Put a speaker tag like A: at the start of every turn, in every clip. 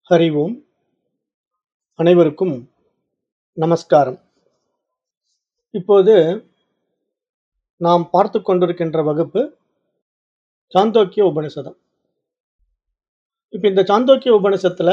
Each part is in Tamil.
A: ஹரி ஓம் அனைவருக்கும் நமஸ்காரம் இப்போது நாம் பார்த்து கொண்டிருக்கின்ற வகுப்பு சாந்தோக்கிய உபனிஷதம் இப்போ இந்த சாந்தோக்கிய உபனிஷத்துல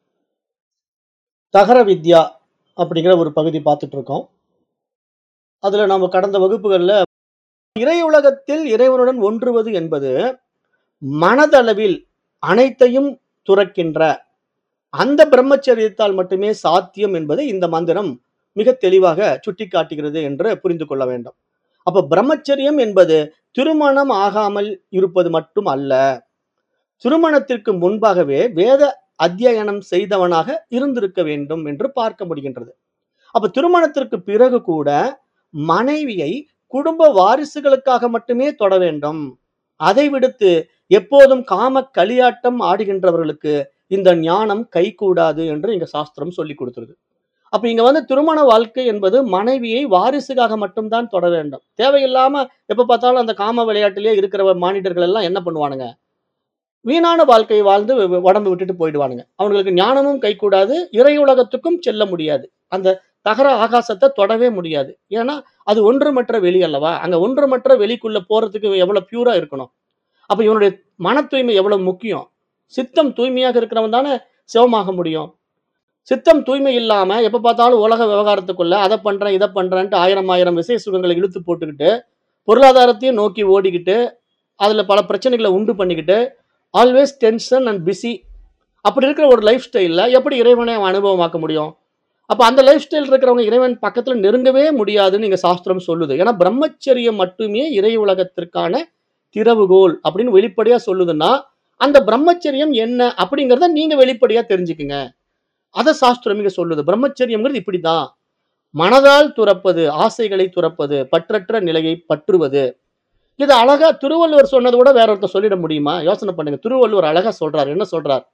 A: தகர வித்யா அப்படிங்கிற ஒரு பகுதி பார்த்துட்டு இருக்கோம் அதுல நம்ம கடந்த வகுப்புகள்ல இறை உலகத்தில் இறைவனுடன் ஒன்றுவது என்பது மனதளவில் அனைத்தையும் துறக்கின்ற அந்த பிரம்மச்சரியத்தால் மட்டுமே சாத்தியம் என்பதை இந்த மந்திரம் மிக தெளிவாக சுட்டிக்காட்டுகிறது என்று புரிந்து கொள்ள வேண்டும் அப்ப பிரம்மச்சரியம் என்பது திருமணம் ஆகாமல் இருப்பது மட்டும் அல்ல திருமணத்திற்கு முன்பாகவே வேத அத்தியனம் செய்தவனாக இருந்திருக்க வேண்டும் என்று பார்க்க முடிகின்றது அப்ப திருமணத்திற்கு பிறகு கூட மனைவியை குடும்ப வாரிசுகளுக்காக மட்டுமே தொட வேண்டும் அதை விடுத்து எப்போதும் காம களியாட்டம் ஆடுகின்றவர்களுக்கு இந்த ஞானம் கைகூடாது என்று இங்க சாஸ்திரம் சொல்லி கொடுத்துருது அப்ப இங்க வந்து திருமண வாழ்க்கை என்பது மனைவியை வாரிசுக்காக மட்டும்தான் தொட வேண்டும் தேவையில்லாம எப்ப பார்த்தாலும் அந்த காம விளையாட்டிலேயே இருக்கிற மானிடர்கள் எல்லாம் என்ன பண்ணுவானுங்க வீணான வாழ்க்கையை வாழ்ந்து வ- உடம்பு விட்டுட்டு போயிடுவானுங்க அவங்களுக்கு ஞானமும் கைகூடாது இறை உலகத்துக்கும் செல்ல முடியாது அந்த தகர ஆகாசத்தை தொடவே முடியாது ஏன்னா அது ஒன்றுமற்ற வெளி அல்லவா அங்க ஒன்றுமற்ற வெளிக்குள்ள போறதுக்கு எவ்வளவு பியூரா இருக்கணும் அப்ப இவனுடைய மன தூய்மை எவ்வளவு முக்கியம் சித்தம் தூய்மையாக இருக்கிறவன் தானே சிவமாக முடியும் சித்தம் தூய்மை இல்லாம எப்ப பார்த்தாலும் உலக விவகாரத்துக்குள்ள அதை பண்றேன் இதை பண்றேன்ட்டு ஆயிரம் ஆயிரம் விசை சுகங்களை இழுத்து போட்டுக்கிட்டு பொருளாதாரத்தையும் நோக்கி ஓடிக்கிட்டு அதுல பல பிரச்சனைகளை உண்டு பண்ணிக்கிட்டு ஆல்வேஸ் டென்ஷன் அண்ட் பிஸி அப்படி இருக்கிற ஒரு லைஃப் ஸ்டைல்ல எப்படி இறைவனை அவன் அனுபவமாக்க முடியும் அப்ப அந்த லைஃப் ஸ்டைல் இருக்கிறவங்க இறைவன் பக்கத்துல நெருங்கவே முடியாதுன்னு இங்க சாஸ்திரம் சொல்லுது ஏன்னா பிரம்மச்சரியம் மட்டுமே இறை உலகத்திற்கான திறவுகோல் அப்படின்னு வெளிப்படையா சொல்லுதுன்னா அந்த பிரம்மச்சரியம் என்ன அப்படிங்கிறத நீங்க வெளிப்படையா தெரிஞ்சுக்குங்க அதை சாஸ்திரம் இங்க சொல்லுது பிரம்மச்சரியம்ங்கிறது இப்படிதான் மனதால் துறப்பது ஆசைகளை துறப்பது பற்றற்ற நிலையை பற்றுவது இது அழகா திருவள்ளுவர் சொன்னதை விட வேற ஒருத்தர் சொல்லிட முடியுமா யோசனை பண்ணுங்க திருவள்ளுவர் அழகா சொல்றார் என்ன சொல்றார்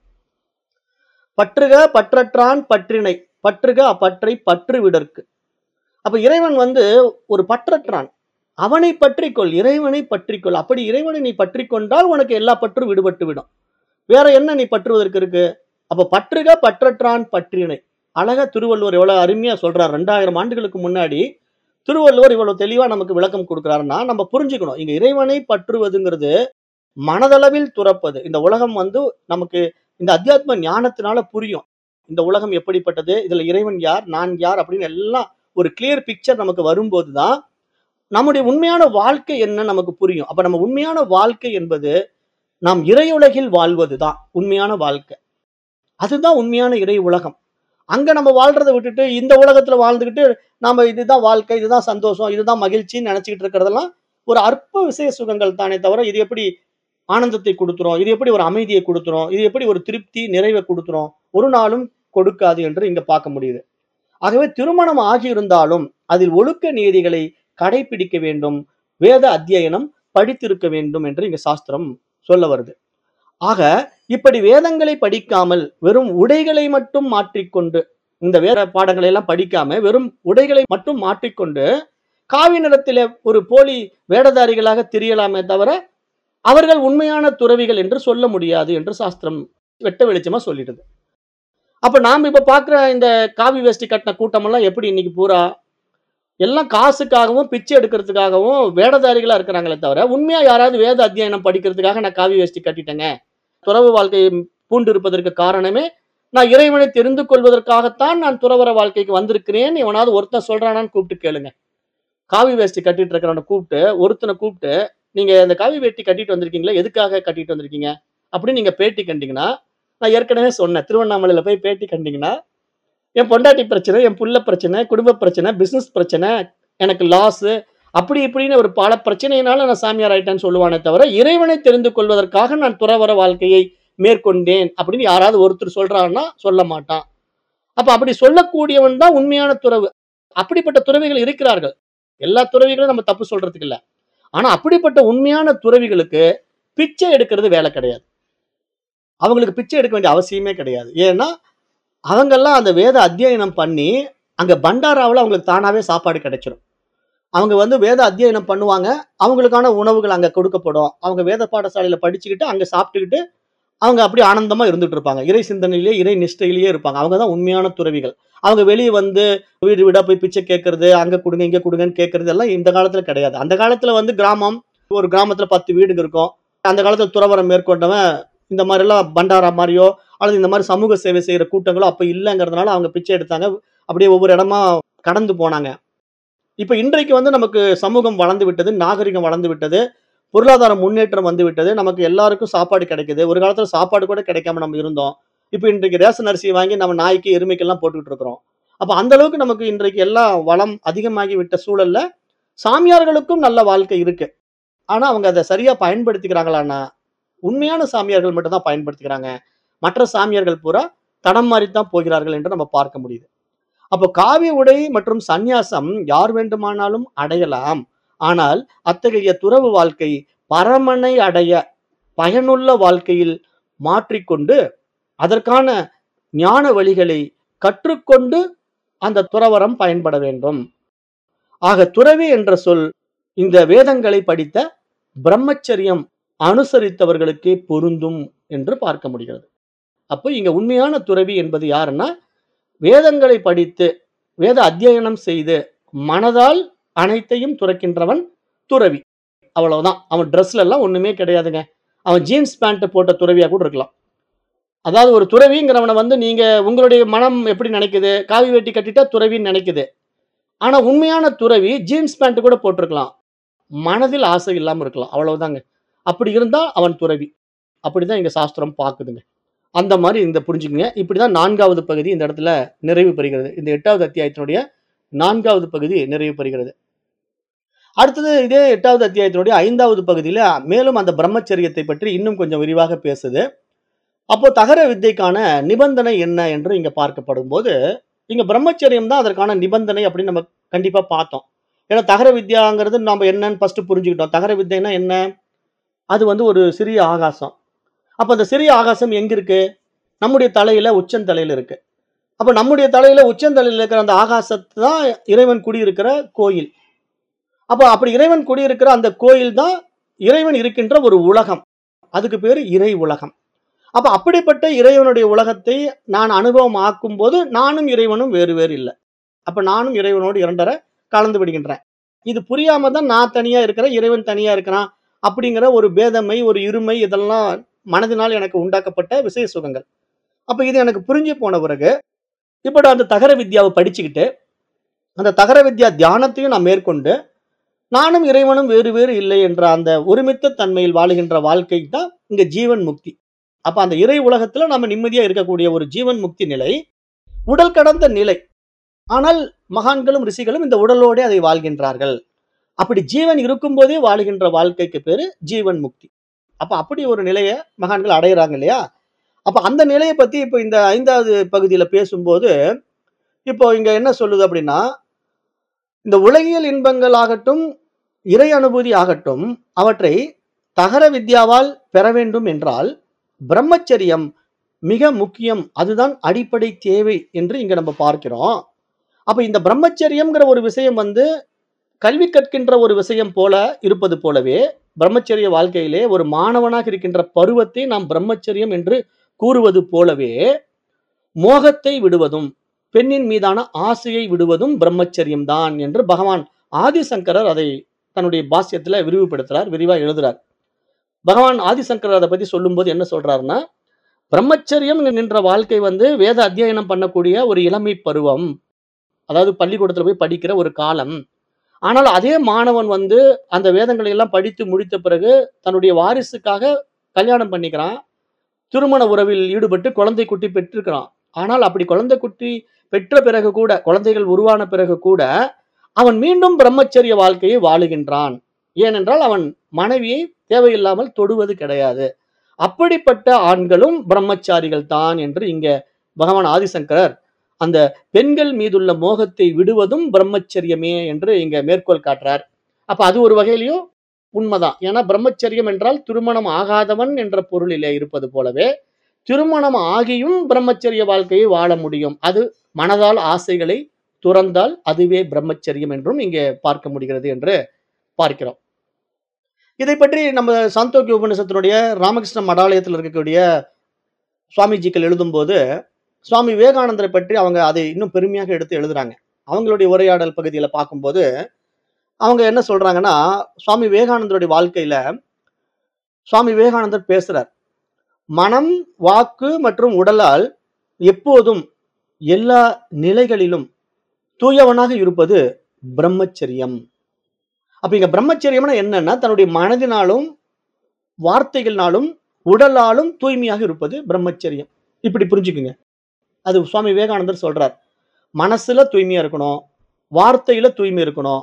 A: பற்றுக பற்றற்றான் பற்றினை பற்றுக அப்பற்றை பற்று விடற்கு அப்ப இறைவன் வந்து ஒரு பற்றற்றான் அவனை பற்றிக்கொள் இறைவனை பற்றிக்கொள் அப்படி இறைவனை நீ பற்றிக்கொண்டால் உனக்கு எல்லா பற்றும் விடுபட்டு விடும் வேற என்ன நீ பற்றுவதற்கு இருக்கு அப்ப பற்றுக பற்றற்றான் பற்றினை அழகா திருவள்ளுவர் எவ்வளவு அருமையா சொல்றார் ரெண்டாயிரம் ஆண்டுகளுக்கு முன்னாடி திருவள்ளுவர் இவ்வளவு தெளிவா நமக்கு விளக்கம் கொடுக்கிறாருன்னா நம்ம புரிஞ்சுக்கணும் இங்க இறைவனை பற்றுவதுங்கிறது மனதளவில் துறப்பது இந்த உலகம் வந்து நமக்கு இந்த அத்தியாத்ம ஞானத்தினால புரியும் இந்த உலகம் எப்படிப்பட்டது இதுல இறைவன் யார் நான் யார் அப்படின்னு எல்லாம் ஒரு கிளியர் பிக்சர் நமக்கு வரும்போது தான் நம்முடைய உண்மையான வாழ்க்கை என்ன நமக்கு புரியும் அப்ப நம்ம உண்மையான வாழ்க்கை என்பது நாம் இறையுலகில் வாழ்வது தான் உண்மையான வாழ்க்கை அதுதான் உண்மையான இறை உலகம் அங்க நம்ம வாழ்றதை விட்டுட்டு இந்த உலகத்துல வாழ்ந்துக்கிட்டு நாம இதுதான் வாழ்க்கை இதுதான் சந்தோஷம் இதுதான் மகிழ்ச்சின்னு நினைச்சுக்கிட்டு இருக்கிறதெல்லாம் ஒரு அற்ப விசய சுகங்கள் தானே தவிர இது எப்படி ஆனந்தத்தை கொடுத்துரும் இது எப்படி ஒரு அமைதியை கொடுத்துரும் இது எப்படி ஒரு திருப்தி நிறைவை கொடுத்துரும் ஒரு நாளும் கொடுக்காது என்று இங்க பார்க்க முடியுது ஆகவே திருமணம் ஆகியிருந்தாலும் அதில் ஒழுக்க நீதிகளை கடைபிடிக்க வேண்டும் வேத அத்தியனம் படித்திருக்க வேண்டும் என்று இங்க சாஸ்திரம் சொல்ல வருது ஆக இப்படி வேதங்களை படிக்காமல் வெறும் உடைகளை மட்டும் மாற்றிக்கொண்டு இந்த வேத பாடங்களை எல்லாம் படிக்காம வெறும் உடைகளை மட்டும் மாற்றிக்கொண்டு காவி நிறத்திலே ஒரு போலி வேடதாரிகளாக தெரியலாமே தவிர அவர்கள் உண்மையான துறவிகள் என்று சொல்ல முடியாது என்று சாஸ்திரம் வெட்ட வெளிச்சமா சொல்லிடுது அப்ப நாம் இப்ப பாக்குற இந்த காவி வேஷ்டி கட்டின கூட்டமெல்லாம் எப்படி இன்னைக்கு பூரா எல்லாம் காசுக்காகவும் பிச்சை எடுக்கிறதுக்காகவும் வேடதாரிகளா இருக்கிறாங்களே தவிர உண்மையா யாராவது வேத அத்தியனம் படிக்கிறதுக்காக நான் காவி வேஷ்டி கட்டிட்டேங்க துறவு வாழ்க்கையை பூண்டு இருப்பதற்கு காரணமே நான் இறைவனை தெரிந்து கொள்வதற்காகத்தான் நான் துறவர வாழ்க்கைக்கு வந்திருக்கிறேன் எவனாவது ஒருத்தன் சொல்றானான்னு கூப்பிட்டு கேளுங்க காவி வேஷ்டி கட்டிட்டு இருக்கிறவனை கூப்பிட்டு ஒருத்தனை கூப்பிட்டு நீங்க அந்த காவி வேட்டி கட்டிட்டு வந்திருக்கீங்களா எதுக்காக கட்டிட்டு வந்திருக்கீங்க அப்படின்னு நீங்க பேட்டி கண்டீங்கன்னா நான் ஏற்கனவே சொன்னேன் திருவண்ணாமலையில போய் பேட்டி கண்டீங்கன்னா என் பொண்டாட்டி பிரச்சனை என் புள்ள பிரச்சனை குடும்ப பிரச்சனை பிசினஸ் பிரச்சனை எனக்கு லாஸ் அப்படி இப்படின்னு ஒரு பல பிரச்சனையினால நான் சாமியார் ஆயிட்டேன்னு சொல்லுவானே தவிர இறைவனை தெரிந்து கொள்வதற்காக நான் துறவர வாழ்க்கையை மேற்கொண்டேன் அப்படின்னு யாராவது ஒருத்தர் சொல்றான்னா சொல்ல மாட்டான் அப்ப அப்படி சொல்லக்கூடியவன் தான் உண்மையான துறவு அப்படிப்பட்ட துறவிகள் இருக்கிறார்கள் எல்லா துறவிகளும் நம்ம தப்பு சொல்றதுக்கு இல்ல ஆனா அப்படிப்பட்ட உண்மையான துறவிகளுக்கு பிச்சை எடுக்கிறது வேலை கிடையாது அவங்களுக்கு பிச்சை எடுக்க வேண்டிய அவசியமே கிடையாது ஏன்னா அவங்கெல்லாம் அந்த வேத அத்தியனம் பண்ணி அங்க பண்டாராவில் அவங்களுக்கு தானாவே சாப்பாடு கிடைச்சிரும் அவங்க வந்து வேத அத்தியனம் பண்ணுவாங்க அவங்களுக்கான உணவுகள் அங்க கொடுக்கப்படும் அவங்க வேத பாடசாலையில படிச்சுக்கிட்டு அங்க சாப்பிட்டுக்கிட்டு அவங்க அப்படியே ஆனந்தமா இருந்துட்டு இருப்பாங்க இறை சிந்தனையிலேயே இறை நிஷ்டையிலேயே இருப்பாங்க அவங்க தான் உண்மையான துறவிகள் அவங்க வெளியே வந்து வீடு வீடா போய் பிச்சை கேட்கறது அங்க கொடுங்க இங்க கொடுங்கன்னு கேட்கறது எல்லாம் இந்த காலத்துல கிடையாது அந்த காலத்துல வந்து கிராமம் ஒரு கிராமத்துல பத்து வீடுங்க இருக்கும் அந்த காலத்துல துறவரம் மேற்கொண்டவன் இந்த மாதிரி எல்லாம் பண்டாரா மாதிரியோ அல்லது இந்த மாதிரி சமூக சேவை செய்யற கூட்டங்களோ அப்ப இல்லைங்கிறதுனால அவங்க பிச்சை எடுத்தாங்க அப்படியே ஒவ்வொரு இடமா கடந்து போனாங்க இப்ப இன்றைக்கு வந்து நமக்கு சமூகம் வளர்ந்து விட்டது நாகரிகம் வளர்ந்து விட்டது பொருளாதார முன்னேற்றம் வந்து விட்டது நமக்கு எல்லாருக்கும் சாப்பாடு கிடைக்குது ஒரு காலத்துல சாப்பாடு கூட கிடைக்காம நம்ம இருந்தோம் இப்போ இன்றைக்கு ரேஷன் அரிசி வாங்கி நம்ம நாய்க்கு எருமைக்கெல்லாம் போட்டுக்கிட்டு இருக்கிறோம் அப்ப அந்த அளவுக்கு நமக்கு இன்றைக்கு எல்லாம் வளம் அதிகமாகி விட்ட சூழல்ல சாமியார்களுக்கும் நல்ல வாழ்க்கை இருக்கு ஆனா அவங்க அதை சரியா பயன்படுத்திக்கிறாங்களான்னா உண்மையான சாமியார்கள் மட்டும் தான் பயன்படுத்திக்கிறாங்க மற்ற சாமியார்கள் பூரா தடம் மாறித்தான் போகிறார்கள் என்று நம்ம பார்க்க முடியுது அப்போ காவி உடை மற்றும் சந்நியாசம் யார் வேண்டுமானாலும் அடையலாம் ஆனால் அத்தகைய துறவு வாழ்க்கை பரமனை அடைய பயனுள்ள வாழ்க்கையில் மாற்றிக்கொண்டு அதற்கான ஞான வழிகளை கற்றுக்கொண்டு அந்த துறவரம் பயன்பட வேண்டும் ஆக துறவி என்ற சொல் இந்த வேதங்களை படித்த பிரம்மச்சரியம் அனுசரித்தவர்களுக்கே பொருந்தும் என்று பார்க்க முடிகிறது அப்போ இங்க உண்மையான துறவி என்பது யாருன்னா வேதங்களை படித்து வேத அத்தியனம் செய்து மனதால் அனைத்தையும் துறக்கின்றவன் துறவி அவ்வளவுதான் அவன் ட்ரெஸ்ல எல்லாம் ஒண்ணுமே கிடையாதுங்க அவன் ஜீன்ஸ் பேண்ட் போட்ட துறவியா கூட இருக்கலாம் அதாவது ஒரு துறவிங்கிறவனை வந்து நீங்க உங்களுடைய மனம் எப்படி நினைக்குது காவி வேட்டி கட்டிட்டா துறவின்னு நினைக்குது ஆனா உண்மையான துறவி ஜீன்ஸ் பேண்ட் கூட போட்டிருக்கலாம் மனதில் ஆசை இல்லாம இருக்கலாம் அவ்வளவுதாங்க அப்படி இருந்தா அவன் துறவி அப்படிதான் இங்க சாஸ்திரம் பார்க்குதுங்க அந்த மாதிரி இந்த புரிஞ்சுக்குங்க இப்படிதான் நான்காவது பகுதி இந்த இடத்துல நிறைவு பெறுகிறது இந்த எட்டாவது அத்தியாயத்தினுடைய நான்காவது பகுதி நிறைவு பெறுகிறது அடுத்தது இதே எட்டாவது அத்தியாயத்தினுடைய ஐந்தாவது பகுதியில மேலும் அந்த பிரம்மச்சரியத்தை பற்றி இன்னும் கொஞ்சம் விரிவாக பேசுது அப்போ தகர வித்தைக்கான நிபந்தனை என்ன என்று இங்க பார்க்கப்படும் போது இங்க பிரம்மச்சரியம் தான் அதற்கான நிபந்தனை அப்படின்னு நம்ம கண்டிப்பா பார்த்தோம் ஏன்னா தகர வித்யாங்கிறது நம்ம என்னன்னு ஃபர்ஸ்ட் புரிஞ்சுக்கிட்டோம் தகர வித்தைனா என்ன அது வந்து ஒரு சிறிய ஆகாசம் அப்போ அந்த சிறிய ஆகாசம் எங்க இருக்கு நம்முடைய தலையில உச்சந்தலையில இருக்கு அப்போ நம்முடைய தலையில உச்சந்தலையில இருக்கிற அந்த ஆகாசத்து தான் இறைவன் குடியிருக்கிற கோயில் அப்போ அப்படி இறைவன் குடியிருக்கிற அந்த கோயில் தான் இறைவன் இருக்கின்ற ஒரு உலகம் அதுக்கு பேரு இறை உலகம் அப்ப அப்படிப்பட்ட இறைவனுடைய உலகத்தை நான் அனுபவம் ஆக்கும் போது நானும் இறைவனும் வேறு வேறு இல்லை அப்ப நானும் இறைவனோடு இரண்டரை கலந்து விடுகின்றேன் இது புரியாம தான் நான் தனியா இருக்கிறேன் இறைவன் தனியா இருக்கிறான் அப்படிங்கிற ஒரு பேதமை ஒரு இருமை இதெல்லாம் மனதினால் எனக்கு உண்டாக்கப்பட்ட விசய சுகங்கள் அப்ப இது எனக்கு புரிஞ்சு போன பிறகு இப்ப நான் அந்த தகர வித்யாவை படிச்சுக்கிட்டு அந்த தகர வித்யா தியானத்தையும் நான் மேற்கொண்டு நானும் இறைவனும் வேறு வேறு இல்லை என்ற அந்த ஒருமித்த தன்மையில் வாழுகின்ற வாழ்க்கை தான் இங்க ஜீவன் முக்தி அப்ப அந்த இறை உலகத்துல நம்ம நிம்மதியா இருக்கக்கூடிய ஒரு ஜீவன் முக்தி நிலை உடல் கடந்த நிலை ஆனால் மகான்களும் ரிஷிகளும் இந்த உடலோடே அதை வாழ்கின்றார்கள் அப்படி ஜீவன் இருக்கும்போதே வாழுகின்ற வாழ்க்கைக்கு பேரு ஜீவன் முக்தி அப்ப அப்படி ஒரு நிலையை மகான்கள் அடையிறாங்க இல்லையா அப்ப அந்த நிலையை பத்தி இப்போ இந்த ஐந்தாவது பகுதியில பேசும்போது இப்போ இங்க என்ன சொல்லுது அப்படின்னா இந்த உலகியல் இன்பங்கள் ஆகட்டும் இறை அனுபூதி ஆகட்டும் அவற்றை தகர வித்யாவால் பெற வேண்டும் என்றால் பிரம்மச்சரியம் மிக முக்கியம் அதுதான் அடிப்படை தேவை என்று இங்க நம்ம பார்க்கிறோம் அப்ப இந்த பிரம்மச்சரியம்ங்கிற ஒரு விஷயம் வந்து கல்வி கற்கின்ற ஒரு விஷயம் போல இருப்பது போலவே பிரம்மச்சரிய வாழ்க்கையிலே ஒரு மாணவனாக இருக்கின்ற பருவத்தை நாம் பிரம்மச்சரியம் என்று கூறுவது போலவே மோகத்தை விடுவதும் பெண்ணின் மீதான ஆசையை விடுவதும் பிரம்மச்சரியம் தான் என்று பகவான் ஆதிசங்கரர் அதை தன்னுடைய பாஷ்யத்துல விரிவுபடுத்துறார் விரிவா எழுதுறார் பகவான் ஆதிசங்கரர் அதை பத்தி சொல்லும்போது என்ன சொல்றாருன்னா பிரம்மச்சரியம் நின்ற வாழ்க்கை வந்து வேத அத்தியனம் பண்ணக்கூடிய ஒரு இளமை பருவம் அதாவது பள்ளிக்கூடத்துல போய் படிக்கிற ஒரு காலம் ஆனால் அதே மாணவன் வந்து அந்த வேதங்களை எல்லாம் படித்து முடித்த பிறகு தன்னுடைய வாரிசுக்காக கல்யாணம் பண்ணிக்கிறான் திருமண உறவில் ஈடுபட்டு குழந்தை குட்டி பெற்றிருக்கிறான் ஆனால் அப்படி குழந்தை குட்டி பெற்ற பிறகு கூட குழந்தைகள் உருவான பிறகு கூட அவன் மீண்டும் பிரம்மச்சரிய வாழ்க்கையை வாழுகின்றான் ஏனென்றால் அவன் மனைவியை தேவையில்லாமல் தொடுவது கிடையாது அப்படிப்பட்ட ஆண்களும் பிரம்மச்சாரிகள் தான் என்று இங்க பகவான் ஆதிசங்கரர் அந்த பெண்கள் மீதுள்ள மோகத்தை விடுவதும் பிரம்மச்சரியமே என்று இங்க மேற்கோள் காட்டுறார் அப்ப அது ஒரு வகையிலையும் உண்மைதான் ஏன்னா பிரம்மச்சரியம் என்றால் திருமணம் ஆகாதவன் என்ற பொருளிலே இருப்பது போலவே திருமணம் ஆகியும் பிரம்மச்சரிய வாழ்க்கையை வாழ முடியும் அது மனதால் ஆசைகளை துறந்தால் அதுவே பிரம்மச்சரியம் என்றும் இங்கே பார்க்க முடிகிறது என்று பார்க்கிறோம் இதை பற்றி நம்ம சாந்தோக்கிய உபநிஷத்தினுடைய ராமகிருஷ்ண மடாலயத்தில் இருக்கக்கூடிய சுவாமிஜிக்கள் எழுதும்போது சுவாமி விவேகானந்தரை பற்றி அவங்க அதை இன்னும் பெருமையாக எடுத்து எழுதுறாங்க அவங்களுடைய உரையாடல் பகுதியில பார்க்கும்போது அவங்க என்ன சொல்றாங்கன்னா சுவாமி விவேகானந்தருடைய வாழ்க்கையில சுவாமி விவேகானந்தர் பேசுறார் மனம் வாக்கு மற்றும் உடலால் எப்போதும் எல்லா நிலைகளிலும் தூயவனாக இருப்பது பிரம்மச்சரியம் அப்ப இங்க பிரம்மச்சரியம்னா என்னன்னா தன்னுடைய மனதினாலும் வார்த்தைகள்னாலும் உடலாலும் தூய்மையாக இருப்பது பிரம்மச்சரியம் இப்படி புரிஞ்சுக்குங்க அது சுவாமி விவேகானந்தர் சொல்றார் மனசுல தூய்மையா இருக்கணும் வார்த்தையில தூய்மை இருக்கணும்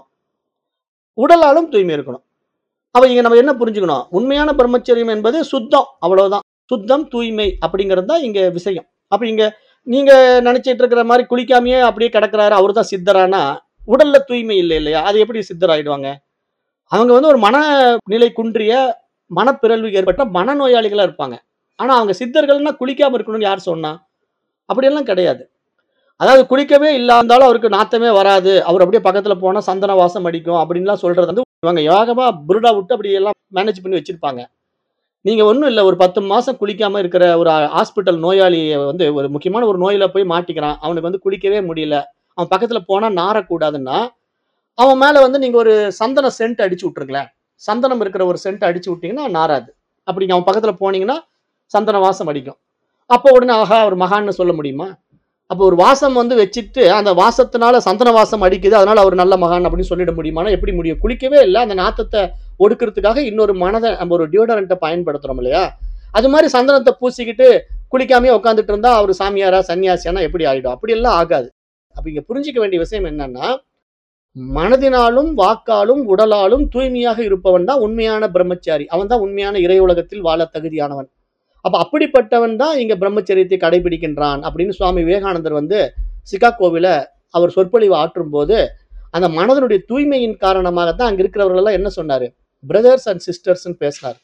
A: உடலாலும் தூய்மை இருக்கணும் அப்ப இங்க நம்ம என்ன புரிஞ்சுக்கணும் உண்மையான பிரம்மச்சரியம் என்பது சுத்தம் அவ்வளவுதான் சுத்தம் தூய்மை அப்படிங்கிறது தான் இங்க விஷயம் அப்ப இங்க நீங்க நினைச்சிட்டு இருக்கிற மாதிரி குளிக்காமையே அப்படியே கிடக்குறாரு அவர் தான் சித்தரானா உடல்ல தூய்மை இல்லை இல்லையா அது எப்படி சித்தர் ஆயிடுவாங்க அவங்க வந்து ஒரு மனநிலை குன்றிய மனப்பிறழ்வு ஏற்பட்ட மனநோயாளிகளா இருப்பாங்க ஆனா அவங்க சித்தர்கள்னா குளிக்காம இருக்கணும்னு யார் சொன்னா அப்படியெல்லாம் கிடையாது அதாவது குளிக்கவே இல்லாந்தாலும் அவருக்கு நாத்தமே வராது அவர் அப்படியே பக்கத்துல போனா சந்தன வாசம் அடிக்கும் அப்படின்லாம் சொல்றது வந்து இவங்க யோகமா புருடா விட்டு அப்படி எல்லாம் மேனேஜ் பண்ணி வச்சிருப்பாங்க நீங்க ஒன்றும் இல்லை ஒரு பத்து மாசம் குளிக்காம இருக்கிற ஒரு ஹாஸ்பிட்டல் நோயாளியை வந்து ஒரு முக்கியமான ஒரு நோயில போய் மாட்டிக்கிறான் அவனுக்கு வந்து குளிக்கவே முடியல அவன் பக்கத்துல போனா நாரக்கூடாதுன்னா அவன் மேல வந்து நீங்க ஒரு சந்தன சென்ட் அடிச்சு விட்டுருங்களேன் சந்தனம் இருக்கிற ஒரு சென்ட் அடிச்சு விட்டீங்கன்னா நாராது அப்படி அவன் பக்கத்துல போனீங்கன்னா சந்தன வாசம் அடிக்கும் அப்போ உடனே ஆஹா ஒரு மகான்னு சொல்ல முடியுமா அப்போ ஒரு வாசம் வந்து வச்சுட்டு அந்த வாசத்தினால சந்தன வாசம் அடிக்குது அதனால அவர் நல்ல மகான் அப்படின்னு சொல்லிட முடியுமானா எப்படி முடியும் குளிக்கவே இல்லை அந்த நாத்தத்தை ஒடுக்கிறதுக்காக இன்னொரு மனதை நம்ம ஒரு டியோடரண்ட்டை பயன்படுத்துறோம் இல்லையா அது மாதிரி சந்தனத்தை பூசிக்கிட்டு குளிக்காமே உட்காந்துட்டு இருந்தா அவர் சாமியாரா சன்னியாசியானா எப்படி ஆயிடும் அப்படி எல்லாம் ஆகாது அப்ப இங்க புரிஞ்சிக்க வேண்டிய விஷயம் என்னன்னா மனதினாலும் வாக்காலும் உடலாலும் தூய்மையாக இருப்பவன் தான் உண்மையான பிரம்மச்சாரி அவன் தான் உண்மையான இறை உலகத்தில் வாழ தகுதியானவன் அப்ப அப்படிப்பட்டவன் தான் இங்க பிரம்மச்சரியத்தை கடைபிடிக்கின்றான் அப்படின்னு சுவாமி விவேகானந்தர் வந்து சிகாகோவில அவர் சொற்பொழிவு ஆற்றும் போது அந்த மனதனுடைய தூய்மையின் காரணமாக தான் அங்க இருக்கிறவர்கள் எல்லாம் என்ன சொன்னாரு பிரதர்ஸ் அண்ட் சிஸ்டர்ஸ் பேசினார்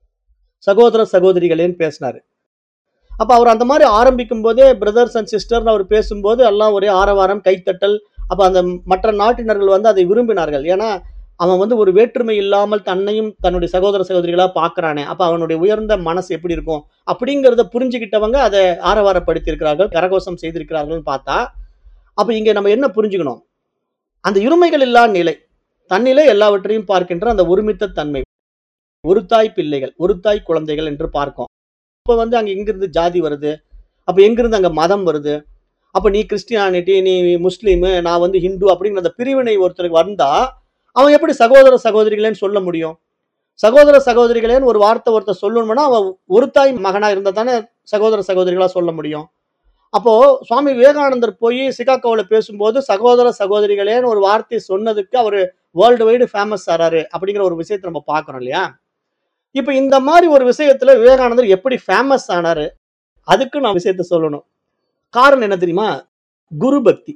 A: சகோதர சகோதரிகளேன்னு பேசினாரு அப்ப அவர் அந்த மாதிரி ஆரம்பிக்கும் போதே பிரதர்ஸ் அண்ட் சிஸ்டர்னு அவர் பேசும்போது எல்லாம் ஒரே ஆரவாரம் கைத்தட்டல் அப்ப அந்த மற்ற நாட்டினர்கள் வந்து அதை விரும்பினார்கள் ஏன்னா அவன் வந்து ஒரு வேற்றுமை இல்லாமல் தன்னையும் தன்னுடைய சகோதர சகோதரிகளா பார்க்கறானே அப்ப அவனுடைய உயர்ந்த மனசு எப்படி இருக்கும் அப்படிங்கிறத புரிஞ்சுக்கிட்டவங்க அதை ஆரவாரப்படுத்தி இருக்கிறார்கள் கரகோஷம் செய்திருக்கிறார்கள்னு பார்த்தா அப்ப இங்க நம்ம என்ன புரிஞ்சுக்கணும் அந்த இருமைகள் இல்லா நிலை தன்னிலே எல்லாவற்றையும் பார்க்கின்ற அந்த ஒருமித்த தன்மை ஒரு தாய் பிள்ளைகள் ஒரு தாய் குழந்தைகள் என்று பார்க்கும் இப்ப வந்து அங்க எங்கிருந்து ஜாதி வருது அப்ப எங்கிருந்து அங்க மதம் வருது அப்ப நீ கிறிஸ்டியானிட்டி நீ முஸ்லீமு நான் வந்து ஹிந்து அப்படிங்கிற அந்த பிரிவினை ஒருத்தருக்கு வந்தா அவன் எப்படி சகோதர சகோதரிகளேன்னு சொல்ல முடியும் சகோதர சகோதரிகளேன்னு ஒரு வார்த்தை ஒருத்தர் சொல்லணும்னா அவன் ஒரு தாய் மகனா இருந்தா தானே சகோதர சகோதரிகளா சொல்ல முடியும் அப்போ சுவாமி விவேகானந்தர் போய் சிகாகோவில் பேசும்போது சகோதர சகோதரிகளேன்னு ஒரு வார்த்தை சொன்னதுக்கு அவர் வேர்ல்டு வைடு ஃபேமஸ் ஆறாரு அப்படிங்கிற ஒரு விஷயத்தை நம்ம பார்க்கறோம் இல்லையா இப்போ இந்த மாதிரி ஒரு விஷயத்துல விவேகானந்தர் எப்படி ஃபேமஸ் ஆனாரு அதுக்கு நான் விஷயத்த சொல்லணும் காரணம் என்ன தெரியுமா குரு பக்தி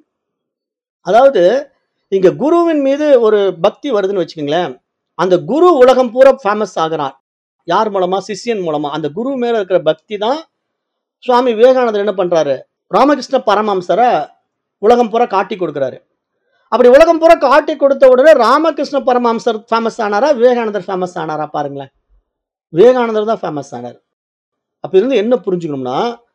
A: அதாவது இங்க குருவின் மீது ஒரு பக்தி வருதுன்னு வச்சுக்கோங்களேன் அந்த குரு உலகம் பூரா ஃபேமஸ் ஆகிறார் யார் மூலமா சிஷ்யன் மூலமா அந்த குரு மேல இருக்கிற பக்தி தான் சுவாமி விவேகானந்தர் என்ன பண்றாரு ராமகிருஷ்ண பரமஹம்சரை உலகம் பூரா காட்டி கொடுக்குறாரு அப்படி உலகம் பூரா காட்டி கொடுத்த உடனே ராமகிருஷ்ண பரமஹம்சர் ஃபேமஸ் ஆனாரா விவேகானந்தர் ஃபேமஸ் ஆனாரா பாருங்களேன் விவேகானந்தர் தான் ஃபேமஸ் ஆனார் அப்ப இருந்து என்ன புரிஞ்சுக்கணும்னா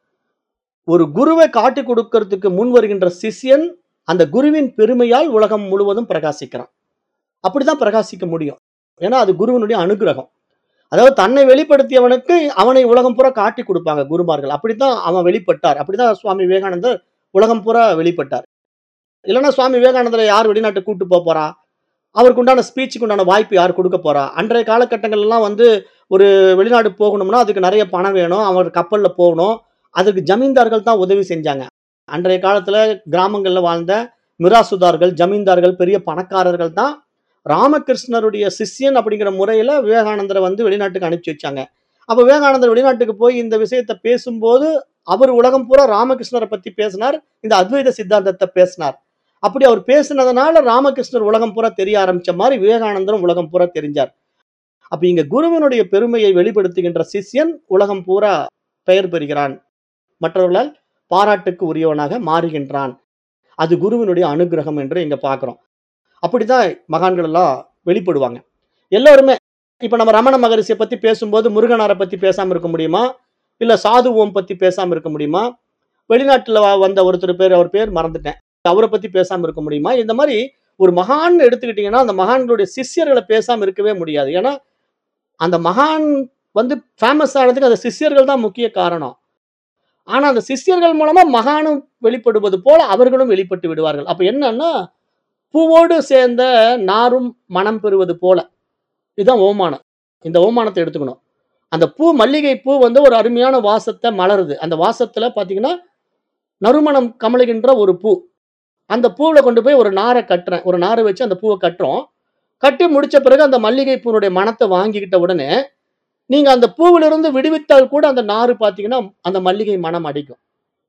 A: ஒரு குருவை காட்டி கொடுக்கறதுக்கு முன் வருகின்ற சிஷ்யன் அந்த குருவின் பெருமையால் உலகம் முழுவதும் பிரகாசிக்கிறான் அப்படிதான் பிரகாசிக்க முடியும் ஏன்னா அது குருவினுடைய அனுகிரகம் அதாவது தன்னை வெளிப்படுத்தியவனுக்கு அவனை உலகம் பூரா காட்டி கொடுப்பாங்க குருமார்கள் அப்படித்தான் அவன் வெளிப்பட்டார் அப்படிதான் சுவாமி விவேகானந்தர் உலகம் பூரா வெளிப்பட்டார் இல்லைன்னா சுவாமி விவேகானந்தரை யார் வெளிநாட்டுக்கு கூட்டு போக போறா அவருக்கு உண்டான ஸ்பீச்சுக்கு உண்டான வாய்ப்பு யார் கொடுக்க போறா அன்றைய காலகட்டங்கள் எல்லாம் வந்து ஒரு வெளிநாடு போகணும்னா அதுக்கு நிறைய பணம் வேணும் அவர் கப்பல்ல போகணும் அதுக்கு ஜமீன்தார்கள் தான் உதவி செஞ்சாங்க அன்றைய காலத்துல கிராமங்கள்ல வாழ்ந்த மிராசுதார்கள் ஜமீன்தார்கள் பெரிய பணக்காரர்கள் தான் ராமகிருஷ்ணருடைய சிஷ்யன் அப்படிங்கிற முறையில விவேகானந்தரை வந்து வெளிநாட்டுக்கு அனுப்பிச்சு வச்சாங்க அப்ப விவேகானந்தர் வெளிநாட்டுக்கு போய் இந்த விஷயத்த பேசும்போது அவர் உலகம் பூரா ராமகிருஷ்ணரை பத்தி பேசினார் இந்த அத்வைத சித்தாந்தத்தை பேசினார் அப்படி அவர் பேசினதுனால ராமகிருஷ்ணர் உலகம் பூரா தெரிய ஆரம்பிச்ச மாதிரி விவேகானந்தரும் உலகம் பூரா தெரிஞ்சார் அப்ப இங்க குருவினுடைய பெருமையை வெளிப்படுத்துகின்ற சிஷ்யன் உலகம் பூரா பெயர் பெறுகிறான் மற்றவர்களால் பாராட்டுக்கு உரியவனாக மாறுகின்றான் அது குருவினுடைய அனுகிரகம் என்று இங்க பார்க்கிறோம் அப்படிதான் மகான்கள் எல்லாம் வெளிப்படுவாங்க எல்லாருமே இப்ப நம்ம ரமண மகரிஷியை பத்தி பேசும்போது முருகனாரை பத்தி பேசாம இருக்க முடியுமா இல்ல சாது ஓம் பத்தி பேசாம இருக்க முடியுமா வெளிநாட்டுல வ- வந்த ஒருத்தர் பேர் அவர் பேர் மறந்துட்டேன் அவரை பத்தி பேசாம இருக்க முடியுமா இந்த மாதிரி ஒரு மகான் எடுத்துக்கிட்டீங்கன்னா அந்த மகான்களுடைய சிஷ்யர்களை பேசாம இருக்கவே முடியாது ஏன்னா அந்த மகான் வந்து ஃபேமஸ் ஆனதுக்கு அந்த சிஷ்யர்கள் தான் முக்கிய காரணம் ஆனா அந்த சிஷ்யர்கள் மூலமா மகானும் வெளிப்படுவது போல அவர்களும் வெளிப்பட்டு விடுவார்கள் அப்ப என்னன்னா பூவோடு சேர்ந்த நாரும் மனம் பெறுவது போல இதுதான் ஓமானம் இந்த ஓமானத்தை எடுத்துக்கணும் அந்த பூ மல்லிகை பூ வந்து ஒரு அருமையான வாசத்தை மலருது அந்த வாசத்துல பாத்தீங்கன்னா நறுமணம் கமழுகின்ற ஒரு பூ அந்த பூவில் கொண்டு போய் ஒரு நாரை கட்டுறேன் ஒரு நாரை வச்சு அந்த பூவை கட்டுறோம் கட்டி முடிச்ச பிறகு அந்த மல்லிகை பூனுடைய மனத்தை வாங்கிக்கிட்ட உடனே நீங்க அந்த பூவிலிருந்து விடுவித்தால் கூட அந்த நாறு பாத்தீங்கன்னா அந்த மல்லிகை மனம் அடிக்கும்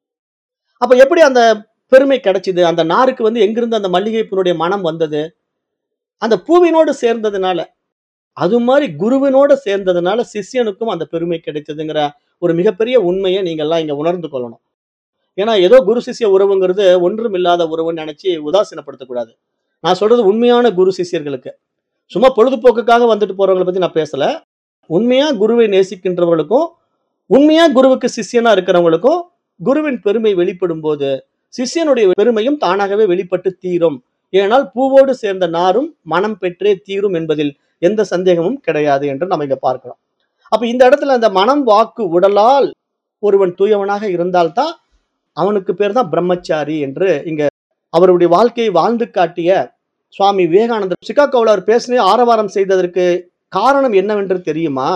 A: அப்ப எப்படி அந்த பெருமை கிடைச்சது அந்த நாருக்கு வந்து எங்கிருந்து அந்த மல்லிகை பூனுடைய மனம் வந்தது அந்த பூவினோடு சேர்ந்ததுனால அது மாதிரி குருவினோட சேர்ந்ததுனால சிஷ்யனுக்கும் அந்த பெருமை கிடைச்சதுங்கிற ஒரு மிகப்பெரிய உண்மையை நீங்க எல்லாம் இங்க உணர்ந்து கொள்ளணும் ஏன்னா ஏதோ குரு சிஷ்ய உறவுங்கிறது ஒன்றும் இல்லாத உறவுன்னு நினைச்சு உதாசீனப்படுத்தக்கூடாது நான் சொல்றது உண்மையான குரு சிஷ்யர்களுக்கு சும்மா பொழுதுபோக்குக்காக வந்துட்டு போறவங்களை பத்தி நான் பேசல உண்மையா குருவை நேசிக்கின்றவர்களுக்கும் உண்மையா குருவுக்கு சிஷ்யனா இருக்கிறவங்களுக்கும் குருவின் பெருமை வெளிப்படும் போது சிஷ்யனுடைய பெருமையும் தானாகவே வெளிப்பட்டு தீரும் ஏனால் பூவோடு சேர்ந்த நாரும் மனம் பெற்றே தீரும் என்பதில் எந்த சந்தேகமும் கிடையாது என்று நம்ம இங்க பார்க்கிறோம் அப்ப இந்த இடத்துல அந்த மனம் வாக்கு உடலால் ஒருவன் தூயவனாக இருந்தால்தான் அவனுக்கு பேர் தான் பிரம்மச்சாரி என்று இங்க அவருடைய வாழ்க்கையை வாழ்ந்து காட்டிய சுவாமி விவேகானந்தர் சிகாகோவில் அவர் பேசினே ஆரவாரம் செய்ததற்கு காரணம் என்னவென்று தெரியுமா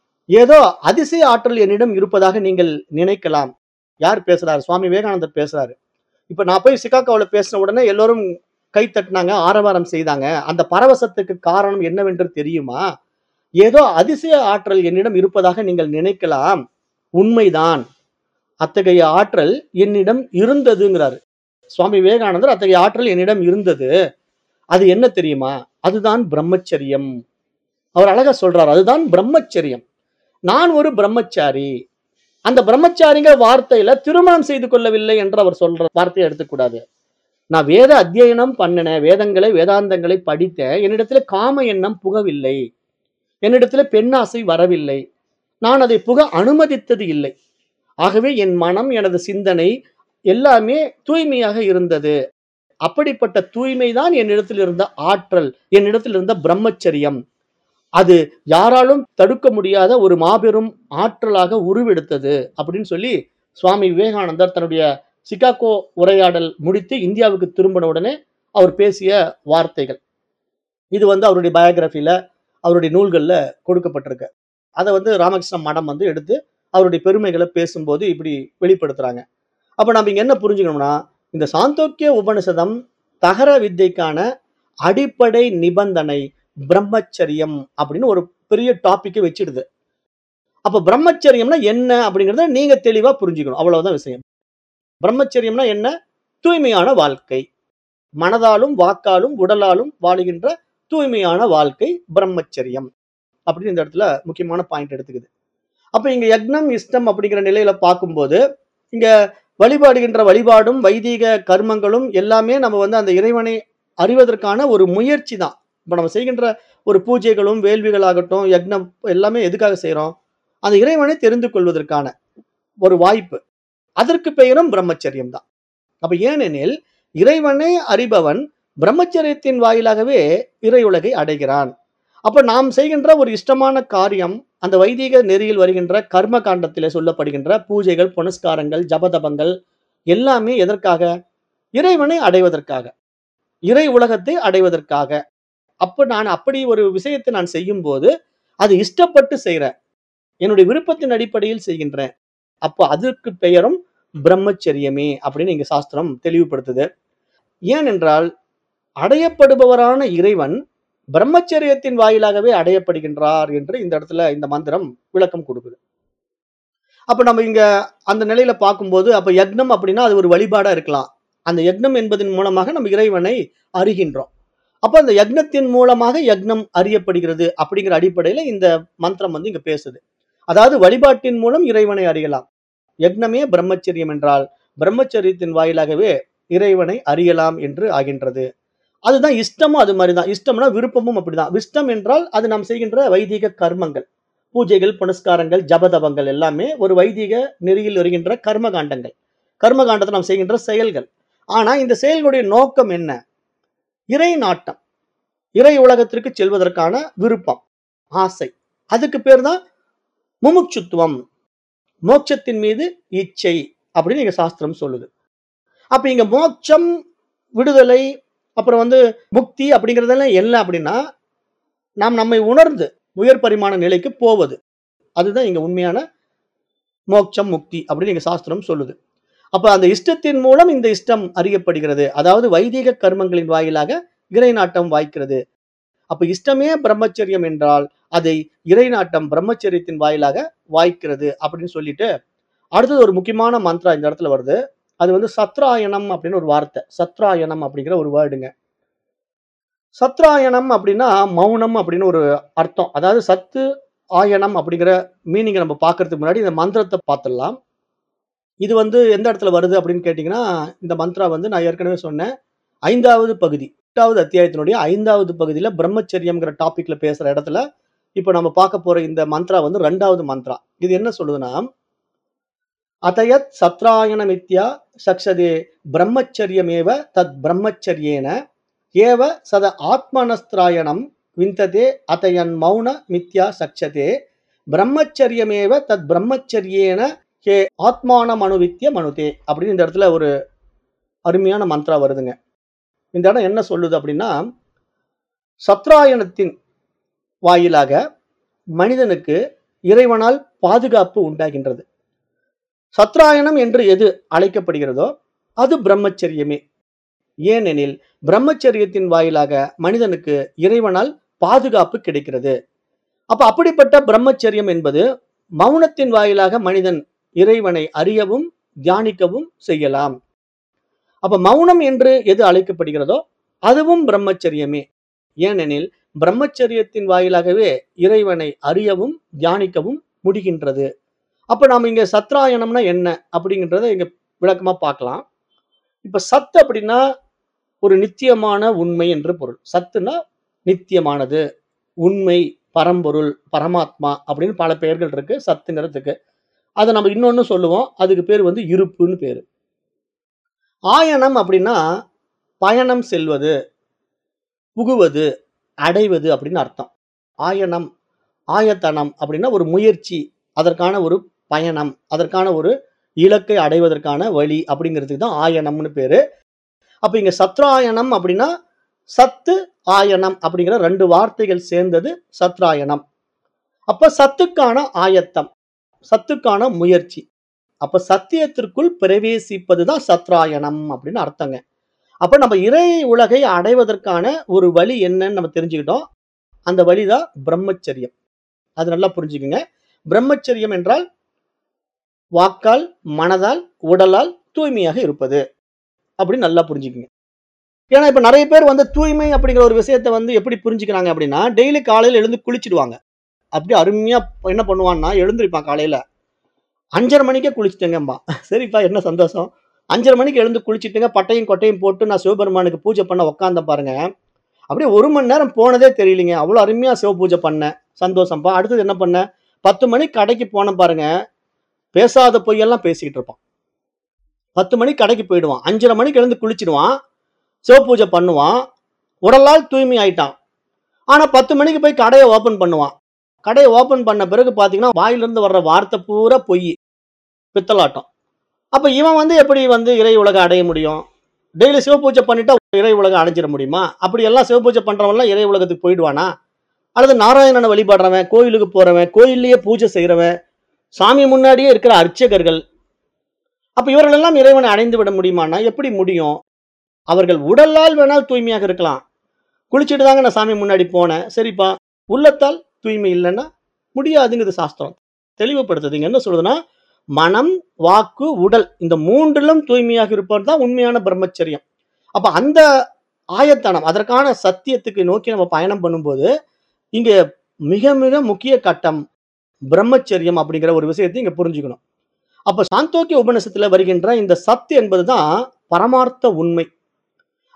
A: ஏதோ அதிசய ஆற்றல் என்னிடம் இருப்பதாக நீங்கள் நினைக்கலாம் யார் பேசுறாரு சுவாமி விவேகானந்தர் பேசுறாரு இப்ப நான் போய் சிகாகோவில் பேசின உடனே எல்லோரும் கை தட்டினாங்க ஆரவாரம் செய்தாங்க அந்த பரவசத்துக்கு காரணம் என்னவென்று தெரியுமா ஏதோ அதிசய ஆற்றல் என்னிடம் இருப்பதாக நீங்கள் நினைக்கலாம் உண்மைதான் அத்தகைய ஆற்றல் என்னிடம் இருந்ததுங்கிறாரு சுவாமி விவேகானந்தர் அத்தகைய ஆற்றல் என்னிடம் இருந்தது அது என்ன தெரியுமா அதுதான் பிரம்மச்சரியம் அவர் அழகா சொல்றாரு அதுதான் பிரம்மச்சரியம் நான் ஒரு பிரம்மச்சாரி அந்த பிரம்மச்சாரிங்கிற வார்த்தையில திருமணம் செய்து கொள்ளவில்லை என்று அவர் சொல்ற வார்த்தையை எடுத்துக்கூடாது நான் வேத அத்தியனம் பண்ணினேன் வேதங்களை வேதாந்தங்களை படித்தேன் என்னிடத்துல காம எண்ணம் புகவில்லை என்னிடத்துல பெண்ணாசை வரவில்லை நான் அதை புக அனுமதித்தது இல்லை ஆகவே என் மனம் எனது சிந்தனை எல்லாமே தூய்மையாக இருந்தது அப்படிப்பட்ட தூய்மை தான் என்னிடத்தில் இருந்த ஆற்றல் என்னிடத்தில் இருந்த பிரம்மச்சரியம் அது யாராலும் தடுக்க முடியாத ஒரு மாபெரும் ஆற்றலாக உருவெடுத்தது அப்படின்னு சொல்லி சுவாமி விவேகானந்தர் தன்னுடைய சிகாகோ உரையாடல் முடித்து இந்தியாவுக்கு திரும்பின உடனே அவர் பேசிய வார்த்தைகள் இது வந்து அவருடைய பயோகிராஃபில அவருடைய நூல்கள்ல கொடுக்கப்பட்டிருக்கு அதை வந்து ராமகிருஷ்ண மடம் வந்து எடுத்து அவருடைய பெருமைகளை பேசும்போது இப்படி வெளிப்படுத்துறாங்க அப்ப நம்ம இங்க என்ன புரிஞ்சுக்கணும்னா இந்த சாந்தோக்கிய உபனிஷதம் தகர வித்தைக்கான அடிப்படை நிபந்தனை பிரம்மச்சரியம் அப்படின்னு ஒரு பெரிய டாபிக்கை வச்சிடுது அப்ப பிரம்மச்சரியம்னா என்ன அப்படிங்கறத நீங்க தெளிவா புரிஞ்சுக்கணும் அவ்வளவுதான் விஷயம் பிரம்மச்சரியம்னா என்ன தூய்மையான வாழ்க்கை மனதாலும் வாக்காலும் உடலாலும் வாழுகின்ற தூய்மையான வாழ்க்கை பிரம்மச்சரியம் அப்படின்னு இந்த இடத்துல முக்கியமான பாயிண்ட் எடுத்துக்குது அப்ப இங்க யக்னம் இஷ்டம் அப்படிங்கிற நிலையில பார்க்கும்போது இங்க வழிபாடுகின்ற வழிபாடும் வைதீக கர்மங்களும் எல்லாமே நம்ம வந்து அந்த இறைவனை அறிவதற்கான ஒரு முயற்சி தான் இப்போ நம்ம செய்கின்ற ஒரு பூஜைகளும் வேள்விகளாகட்டும் யக்னம் எல்லாமே எதுக்காக செய்றோம் அந்த இறைவனை தெரிந்து கொள்வதற்கான ஒரு வாய்ப்பு அதற்கு பெயரும் பிரம்மச்சரியம் தான் அப்ப ஏனெனில் இறைவனை அறிபவன் பிரம்மச்சரியத்தின் வாயிலாகவே இறையுலகை அடைகிறான் அப்ப நாம் செய்கின்ற ஒரு இஷ்டமான காரியம் அந்த வைதீக நெறியில் வருகின்ற கர்ம காண்டத்திலே சொல்லப்படுகின்ற பூஜைகள் புனஸ்காரங்கள் ஜபதபங்கள் எல்லாமே எதற்காக இறைவனை அடைவதற்காக இறை உலகத்தை அடைவதற்காக அப்ப நான் அப்படி ஒரு விஷயத்தை நான் செய்யும் போது அது இஷ்டப்பட்டு செய்கிறேன் என்னுடைய விருப்பத்தின் அடிப்படையில் செய்கின்றேன் அப்போ அதற்கு பெயரும் பிரம்மச்சரியமே அப்படின்னு இங்க சாஸ்திரம் தெளிவுபடுத்துது ஏனென்றால் அடையப்படுபவரான இறைவன் பிரம்மச்சரியத்தின் வாயிலாகவே அடையப்படுகின்றார் என்று இந்த இடத்துல இந்த மந்திரம் விளக்கம் கொடுக்குது அப்ப நம்ம இங்க அந்த நிலையில பார்க்கும்போது அப்ப யக்னம் அப்படின்னா அது ஒரு வழிபாடா இருக்கலாம் அந்த யக்னம் என்பதன் மூலமாக நம்ம இறைவனை அறிகின்றோம் அப்ப அந்த யக்னத்தின் மூலமாக யக்னம் அறியப்படுகிறது அப்படிங்கிற அடிப்படையில இந்த மந்திரம் வந்து இங்க பேசுது அதாவது வழிபாட்டின் மூலம் இறைவனை அறியலாம் யக்னமே பிரம்மச்சரியம் என்றால் பிரம்மச்சரியத்தின் வாயிலாகவே இறைவனை அறியலாம் என்று ஆகின்றது அதுதான் இஷ்டமும் அது மாதிரி தான் இஷ்டம்னா விருப்பமும் அப்படிதான் விஷ்டம் என்றால் அது நாம் செய்கின்ற வைதிக கர்மங்கள் பூஜைகள் புனஸ்காரங்கள் ஜபதபங்கள் எல்லாமே ஒரு வைதிக நெறியில் வருகின்ற கர்மகாண்டங்கள் கர்மகாண்டத்தை நாம் செய்கின்ற செயல்கள் ஆனா இந்த செயல்களுடைய நோக்கம் என்ன இறை நாட்டம் இறை உலகத்திற்கு செல்வதற்கான விருப்பம் ஆசை அதுக்கு பேர் தான் முமுட்சுத்துவம் மோட்சத்தின் மீது இச்சை அப்படின்னு இங்க சாஸ்திரம் சொல்லுது அப்ப இங்க மோட்சம் விடுதலை அப்புறம் வந்து முக்தி அப்படிங்கிறதெல்லாம் என்ன அப்படின்னா நாம் நம்மை உணர்ந்து உயர் பரிமாண நிலைக்கு போவது அதுதான் இங்க உண்மையான மோட்சம் முக்தி அப்படின்னு இங்க சாஸ்திரம் சொல்லுது அப்ப அந்த இஷ்டத்தின் மூலம் இந்த இஷ்டம் அறியப்படுகிறது அதாவது வைதிக கர்மங்களின் வாயிலாக இறை நாட்டம் வாய்க்கிறது அப்ப இஷ்டமே பிரம்மச்சரியம் என்றால் அதை இறை நாட்டம் பிரம்மச்சரியத்தின் வாயிலாக வாய்க்கிறது அப்படின்னு சொல்லிட்டு அடுத்தது ஒரு முக்கியமான மந்த்ரா இந்த இடத்துல வருது அது வந்து சத்ராயணம் அப்படின்னு ஒரு வார்த்தை சத்ராயணம் அப்படிங்கிற ஒரு வேர்டுங்க சத்ராயணம் அப்படின்னா மௌனம் அப்படின்னு ஒரு அர்த்தம் அதாவது சத்து ஆயனம் அப்படிங்கிற மீனிங்கை நம்ம பார்க்கறதுக்கு முன்னாடி இந்த மந்திரத்தை பார்த்துடலாம் இது வந்து எந்த இடத்துல வருது அப்படின்னு கேட்டிங்கன்னா இந்த மந்த்ரா வந்து நான் ஏற்கனவே சொன்னேன் ஐந்தாவது பகுதி எட்டாவது அத்தியாயத்தினுடைய ஐந்தாவது பகுதியில் பிரம்மச்சரியம்ங்கிற டாபிக்ல பேசுற இடத்துல இப்போ நம்ம பார்க்க போற இந்த மந்த்ரா வந்து ரெண்டாவது மந்த்ரா இது என்ன சொல்லுதுன்னா அத்தயத் சத்ராயணமித்யா சக்ஷதே பிரம்மச்சரியமேவ தத் பிரம்மச்சரியேன ஏவ சத ஆத்மனஸ்திராயணம் விந்ததே அத்தயன் மௌன மித்யா சக்ஷதே பிரம்மச்சரியமேவ தத் பிரம்மச்சரியேன ஹே ஆத்மானம் அணுவித்ய மனுதே அப்படின்னு இந்த இடத்துல ஒரு அருமையான மந்த்ரா வருதுங்க இந்த இடம் என்ன சொல்லுது அப்படின்னா சத்ராயணத்தின் வாயிலாக மனிதனுக்கு இறைவனால் பாதுகாப்பு உண்டாகின்றது சத்ராயணம் என்று எது அழைக்கப்படுகிறதோ அது பிரம்மச்சரியமே ஏனெனில் பிரம்மச்சரியத்தின் வாயிலாக மனிதனுக்கு இறைவனால் பாதுகாப்பு கிடைக்கிறது அப்ப அப்படிப்பட்ட பிரம்மச்சரியம் என்பது மௌனத்தின் வாயிலாக மனிதன் இறைவனை அறியவும் தியானிக்கவும் செய்யலாம் அப்ப மௌனம் என்று எது அழைக்கப்படுகிறதோ அதுவும் பிரம்மச்சரியமே ஏனெனில் பிரம்மச்சரியத்தின் வாயிலாகவே இறைவனை அறியவும் தியானிக்கவும் முடிகின்றது அப்ப நாம இங்க சத்ராயணம்னா என்ன அப்படிங்கறத இங்க விளக்கமா பார்க்கலாம் இப்ப சத் அப்படின்னா ஒரு நித்தியமான உண்மை என்று பொருள் சத்துனா நித்தியமானது உண்மை பரம்பொருள் பரமாத்மா அப்படின்னு பல பெயர்கள் இருக்கு சத்துங்கிறதுக்கு அதை நம்ம இன்னொன்னு சொல்லுவோம் அதுக்கு பேர் வந்து இருப்புன்னு பேரு ஆயனம் அப்படின்னா பயணம் செல்வது புகுவது அடைவது அப்படின்னு அர்த்தம் ஆயனம் ஆயத்தனம் அப்படின்னா ஒரு முயற்சி அதற்கான ஒரு பயணம் அதற்கான ஒரு இலக்கை அடைவதற்கான வழி அப்படிங்கிறதுக்கு தான் ஆயனம்னு பேரு அப்ப இங்க சத்ராயணம் அப்படின்னா சத்து ஆயனம் அப்படிங்கிற ரெண்டு வார்த்தைகள் சேர்ந்தது சத்ராயணம் அப்ப சத்துக்கான ஆயத்தம் சத்துக்கான முயற்சி அப்ப சத்தியத்திற்குள் பிரவேசிப்பது தான் சத்ராயணம் அப்படின்னு அர்த்தங்க அப்ப நம்ம இறை உலகை அடைவதற்கான ஒரு வழி என்னன்னு நம்ம தெரிஞ்சுக்கிட்டோம் அந்த வழிதான் பிரம்மச்சரியம் அது நல்லா புரிஞ்சுக்குங்க பிரம்மச்சரியம் என்றால் வாக்கால் மனதால் உடலால் தூய்மையாக இருப்பது அப்படின்னு நல்லா புரிஞ்சுக்குங்க ஏன்னா இப்ப நிறைய பேர் வந்து தூய்மை அப்படிங்கிற ஒரு விஷயத்தை வந்து எப்படி புரிஞ்சுக்கிறாங்க அப்படின்னா டெய்லி காலையில எழுந்து குளிச்சிடுவாங்க அப்படி அருமையா என்ன பண்ணுவான்னா எழுந்திருப்பான் காலையில அஞ்சரை மணிக்கே குளிச்சுட்டேங்கம்பா சரிப்பா என்ன சந்தோஷம் அஞ்சரை மணிக்கு எழுந்து குளிச்சுட்டுங்க பட்டையும் கொட்டையும் போட்டு நான் சிவபெருமானுக்கு பூஜை பண்ண உட்காந்த பாருங்க அப்படியே ஒரு மணி நேரம் போனதே தெரியலீங்க அவ்வளோ அருமையா சிவ பூஜை பண்ணேன் சந்தோஷம்ப்பா அடுத்தது என்ன பண்ணேன் பத்து மணிக்கு கடைக்கு போனேன் பாருங்க பேசாத பொய்யெல்லாம் பேசிக்கிட்டு இருப்பான் பத்து மணிக்கு கடைக்கு போயிடுவான் அஞ்சரை மணிக்கு எழுந்து குளிச்சிடுவான் சிவபூஜை பண்ணுவான் உடலால் தூய்மை ஆயிட்டான் ஆனா பத்து மணிக்கு போய் கடையை ஓபன் பண்ணுவான் கடையை ஓபன் பண்ண பிறகு பாத்தீங்கன்னா வாயிலிருந்து வர்ற வார்த்தை பூரா பொய் பித்தலாட்டம் அப்ப இவன் வந்து எப்படி வந்து இறை உலகம் அடைய முடியும் டெய்லி சிவபூஜை பண்ணிட்டா இறை உலகம் அடைஞ்சிட முடியுமா அப்படி எல்லாம் சிவபூஜை பண்றவன்லாம் இறை உலகத்துக்கு போயிடுவானா அல்லது நாராயணனை வழிபடுறவன் கோயிலுக்கு போறவன் கோயில்லயே பூஜை செய்யறவன் சாமி முன்னாடியே இருக்கிற அர்ச்சகர்கள் அப்ப இவர்கள் எல்லாம் இறைவனை அடைந்து விட முடியுமானா எப்படி முடியும் அவர்கள் உடலால் வேணால் தூய்மையாக இருக்கலாம் குளிச்சுட்டு தாங்க நான் சாமி முன்னாடி போனேன் சரிப்பா உள்ளத்தால் தூய்மை இல்லைன்னா முடியாதுங்கிறது சாஸ்திரம் தெளிவுபடுத்துதுங்க என்ன சொல்றதுன்னா மனம் வாக்கு உடல் இந்த மூன்றிலும் தூய்மையாக இருப்பவர் தான் உண்மையான பிரம்மச்சரியம் அப்ப அந்த ஆயத்தனம் அதற்கான சத்தியத்துக்கு நோக்கி நம்ம பயணம் பண்ணும்போது இங்க மிக மிக முக்கிய கட்டம் பிரம்மச்சரியம் அப்படிங்கிற ஒரு விஷயத்தை இங்க புரிஞ்சுக்கணும் அப்ப சாந்தோக்கிய உபநிஷத்துல வருகின்ற இந்த சத்து என்பதுதான் பரமார்த்த உண்மை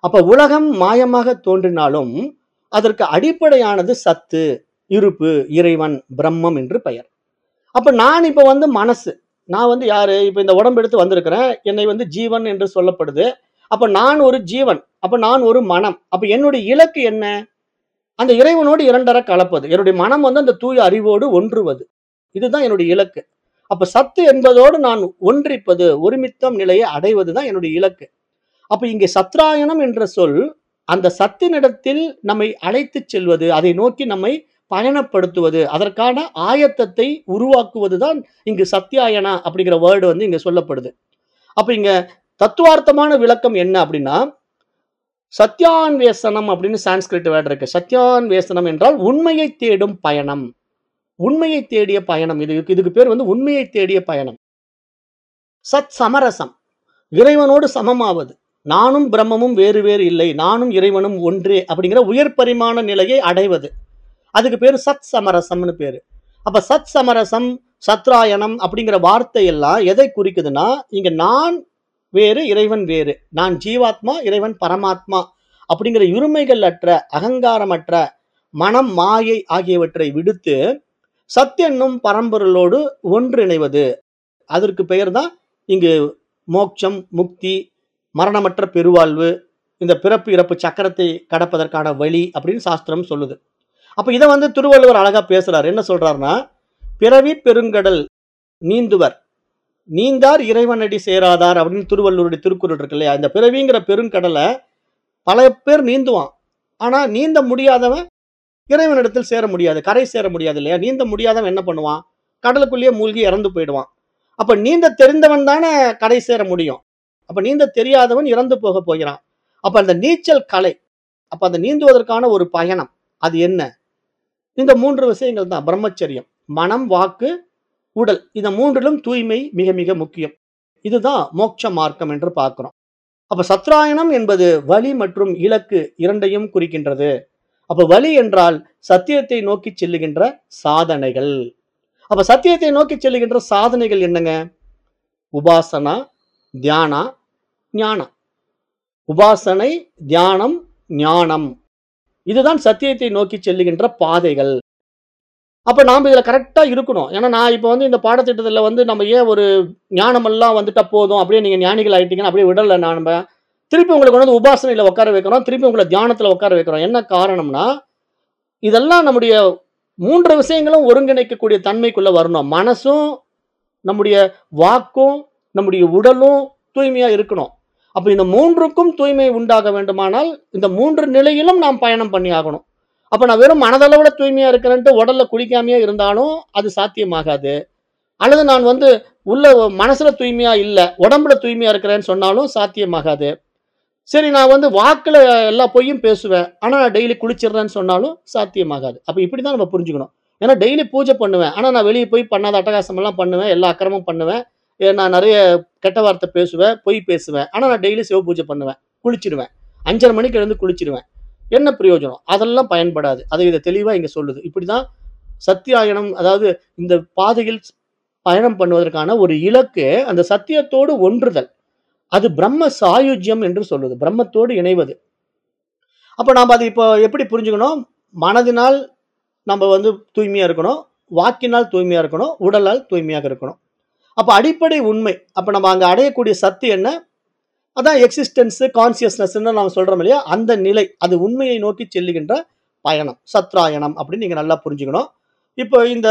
A: அப்ப உலகம் மாயமாக தோன்றினாலும் அதற்கு அடிப்படையானது சத்து இருப்பு இறைவன் பிரம்மம் என்று பெயர் அப்ப நான் இப்ப வந்து மனசு நான் வந்து யாரு இப்ப இந்த உடம்பு எடுத்து வந்திருக்கிறேன் என்னை வந்து ஜீவன் என்று சொல்லப்படுது அப்ப நான் ஒரு ஜீவன் அப்ப நான் ஒரு மனம் அப்ப என்னுடைய இலக்கு என்ன அந்த இறைவனோடு இரண்டரை கலப்பது என்னுடைய மனம் வந்து அந்த தூய அறிவோடு ஒன்றுவது இதுதான் என்னுடைய இலக்கு அப்ப சத்து என்பதோடு நான் ஒன்றிப்பது ஒருமித்தம் நிலையை அடைவது தான் என்னுடைய இலக்கு அப்ப இங்கே சத்ராயணம் என்ற சொல் அந்த சத்தினிடத்தில் நம்மை அழைத்து செல்வது அதை நோக்கி நம்மை பயணப்படுத்துவது அதற்கான ஆயத்தத்தை உருவாக்குவது தான் இங்கு சத்யாயனா அப்படிங்கிற வேர்டு வந்து இங்க சொல்லப்படுது அப்ப இங்க தத்துவார்த்தமான விளக்கம் என்ன அப்படின்னா சத்யான்வேசனம் அப்படின்னு சான்ஸ்கிரிட் வேர்டு இருக்கு சத்யான்வேசனம் என்றால் உண்மையை தேடும் பயணம் உண்மையை தேடிய பயணம் இது இதுக்கு பேர் வந்து உண்மையை தேடிய பயணம் சத் சமரசம் இறைவனோடு சமமாவது நானும் பிரம்மமும் வேறு வேறு இல்லை நானும் இறைவனும் ஒன்றே அப்படிங்கிற உயர் பரிமாண நிலையை அடைவது அதுக்கு பேரு சத் சமரசம்னு பேரு அப்ப சத் சமரசம் சத்ராயணம் அப்படிங்கிற வார்த்தை எல்லாம் எதை குறிக்குதுன்னா இங்க நான் வேறு இறைவன் வேறு நான் ஜீவாத்மா இறைவன் பரமாத்மா அப்படிங்கிற இருமைகள் அற்ற அகங்காரமற்ற மனம் மாயை ஆகியவற்றை விடுத்து சத் என்னும் பரம்பொருளோடு ஒன்றிணைவது அதற்கு பெயர் தான் இங்கு மோட்சம் முக்தி மரணமற்ற பெருவாழ்வு இந்த பிறப்பு இறப்பு சக்கரத்தை கடப்பதற்கான வழி அப்படின்னு சாஸ்திரம் சொல்லுது அப்ப இதை வந்து திருவள்ளுவர் அழகா பேசுறாரு என்ன சொல்றாருன்னா பிறவி பெருங்கடல் நீந்துவர் நீந்தார் இறைவனடி சேராதார் அப்படின்னு திருவள்ளுவருடைய திருக்குறள் இருக்கு இல்லையா இந்த பிறவிங்கிற பெருங்கடலை பல பேர் நீந்துவான் ஆனா நீந்த முடியாதவன் இறைவனிடத்தில் சேர முடியாது கரை சேர முடியாது இல்லையா நீந்த முடியாதவன் என்ன பண்ணுவான் கடலுக்குள்ளேயே மூழ்கி இறந்து போயிடுவான் அப்ப நீந்த தெரிந்தவன் தானே கரை சேர முடியும் அப்ப நீந்த தெரியாதவன் இறந்து போக போகிறான் அப்ப அந்த நீச்சல் கலை அப்ப அந்த நீந்துவதற்கான ஒரு பயணம் அது என்ன இந்த மூன்று விஷயங்கள் தான் பிரம்மச்சரியம் மனம் வாக்கு உடல் இந்த மூன்றிலும் தூய்மை மிக மிக முக்கியம் இதுதான் மோட்ச மார்க்கம் என்று பார்க்கிறோம் அப்ப சத்ராயணம் என்பது வழி மற்றும் இலக்கு இரண்டையும் குறிக்கின்றது அப்ப வழி என்றால் சத்தியத்தை நோக்கி செல்லுகின்ற சாதனைகள் அப்ப சத்தியத்தை நோக்கி செல்லுகின்ற சாதனைகள் என்னங்க உபாசனா தியானா ஞானம் உபாசனை தியானம் ஞானம் இதுதான் சத்தியத்தை நோக்கி செல்லுகின்ற பாதைகள் அப்ப நாம இதுல கரெக்டா இருக்கணும் ஏன்னா நான் இப்ப வந்து இந்த பாடத்திட்டத்துல வந்து நம்ம ஏன் ஒரு ஞானமெல்லாம் வந்துட்டா போதும் அப்படியே நீங்க ஞானிகள் ஆயிட்டீங்கன்னு அப்படியே விடல நாம திருப்பி உங்களுக்கு வந்து உபாசனையில உட்கார வைக்கிறோம் திருப்பி உங்களை தியானத்துல உட்கார வைக்கிறோம் என்ன காரணம்னா இதெல்லாம் நம்முடைய மூன்று விஷயங்களும் ஒருங்கிணைக்கக்கூடிய தன்மைக்குள்ள வரணும் மனசும் நம்முடைய வாக்கும் நம்முடைய உடலும் தூய்மையா இருக்கணும் அப்ப இந்த மூன்றுக்கும் தூய்மை உண்டாக வேண்டுமானால் இந்த மூன்று நிலையிலும் நாம் பயணம் பண்ணி ஆகணும் அப்ப நான் வெறும் மனதளவுல தூய்மையா இருக்கிறேன்ட்டு உடல்ல குளிக்காமையே இருந்தாலும் அது சாத்தியமாகாது அல்லது நான் வந்து உள்ள மனசுல தூய்மையா இல்ல உடம்புல தூய்மையா இருக்கிறேன்னு சொன்னாலும் சாத்தியமாகாது சரி நான் வந்து வாக்குல எல்லா பொய்யும் பேசுவேன் ஆனா நான் டெய்லி குளிச்சிடுறேன்னு சொன்னாலும் சாத்தியமாகாது அப்ப இப்படிதான் நம்ம புரிஞ்சுக்கணும் ஏன்னா டெய்லி பூஜை பண்ணுவேன் ஆனா நான் வெளியே போய் பண்ணாத அட்டகாசம் எல்லாம் பண்ணுவேன் எல்லா அக்கிரமும் பண்ணுவேன் ஏ, நான் நிறைய கெட்ட வார்த்தை பேசுவேன் பொய் பேசுவேன் ஆனா நான் டெய்லி சிவ பூஜை பண்ணுவேன் குளிச்சிடுவேன் அஞ்சரை மணிக்கு எழுந்து குளிச்சிடுவேன் என்ன பிரயோஜனம் அதெல்லாம் பயன்படாது அதை இதை தெளிவா இங்க சொல்லுது இப்படிதான் சத்தியாயனம் அதாவது இந்த பாதையில் பயணம் பண்ணுவதற்கான ஒரு இலக்கு அந்த சத்தியத்தோடு ஒன்றுதல் அது பிரம்ம சாயுஜ்யம் என்று சொல்லுது பிரம்மத்தோடு இணைவது அப்ப நாம அதை இப்போ எப்படி புரிஞ்சுக்கணும் மனதினால் நம்ம வந்து தூய்மையா இருக்கணும் வாக்கினால் தூய்மையா இருக்கணும் உடலால் தூய்மையாக இருக்கணும் அப்ப அடிப்படை உண்மை அப்ப நம்ம அங்க அடையக்கூடிய சத்து என்ன அதான் எக்ஸிஸ்டன்ஸ் கான்சியஸ்னஸ் நம்ம சொல்றோம் இல்லையா அந்த நிலை அது உண்மையை நோக்கி செல்லுகின்ற பயணம் சத்ராயணம் அப்படின்னு நீங்க நல்லா புரிஞ்சுக்கணும் இப்போ இந்த